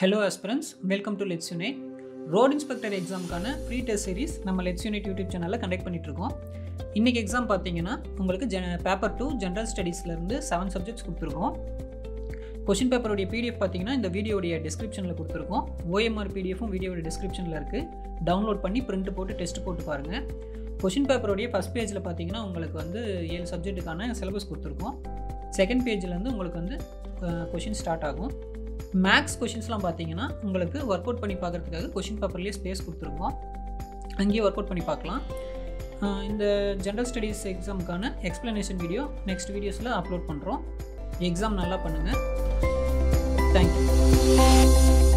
hello aspirants welcome to let's unite road inspector எக்ஸாமுக்கான free test series நம்ம let's unit YouTube சேனலில் conduct பண்ணிட்டுருக்கோம் இன்றைக்கி எக்ஸாம் பார்த்தீங்கன்னா உங்களுக்கு ஜெ பேப்பர் டூ ஜென்ரல் ஸ்டடீஸ்லேருந்து செவன் சப்ஜெக்ட்ஸ் கொடுத்துருக்கோம் கொஷின் பேப்பருடைய பிடிஎஃப் பார்த்தீங்கன்னா இந்த வீடியோடைய டிஸ்கிரிப்ஷனில் கொடுத்துருக்கோம் ஓஎம்ஆர் பிடிஎஃபும் வீடியோட டிஸ்கிரிப்ஷனில் இருக்குது டவுன்லோட் பண்ணி பிரிண்ட் போட்டு டெஸ்ட் போட்டு பாருங்கள் கொஷின் பேப்பருடைய ஃபஸ்ட் பேஜில் பார்த்தீங்கன்னா உங்களுக்கு வந்து ஏழு சப்ஜெக்ட்டுக்கான சிலபஸ் கொடுத்துருக்கோம் செகண்ட் பேஜ்லேருந்து உங்களுக்கு வந்து கொஷின் ஸ்டார்ட் ஆகும் மேக்ஸ் கொஷின்ஸ்லாம் பார்த்தீங்கன்னா உங்களுக்கு ஒர்க் அவுட் பண்ணி பார்க்குறதுக்காக கொஷின் பேப்பர்லேயே ஸ்பேஸ் கொடுத்துருக்கோம் அங்கேயே ஒர்க் அவுட் பண்ணி பார்க்கலாம் அஹ் இந்த ஜென்ரல் ஸ்டடீஸ் எக்ஸாமுக்கான எக்ஸ்ப்ளனேஷன் வீடியோ நெக்ஸ்ட் வீடியோஸில் அப்லோட் பண்ணுறோம் எக்ஸாம் நல்லா பண்ணுங்கள் தேங்க்யூ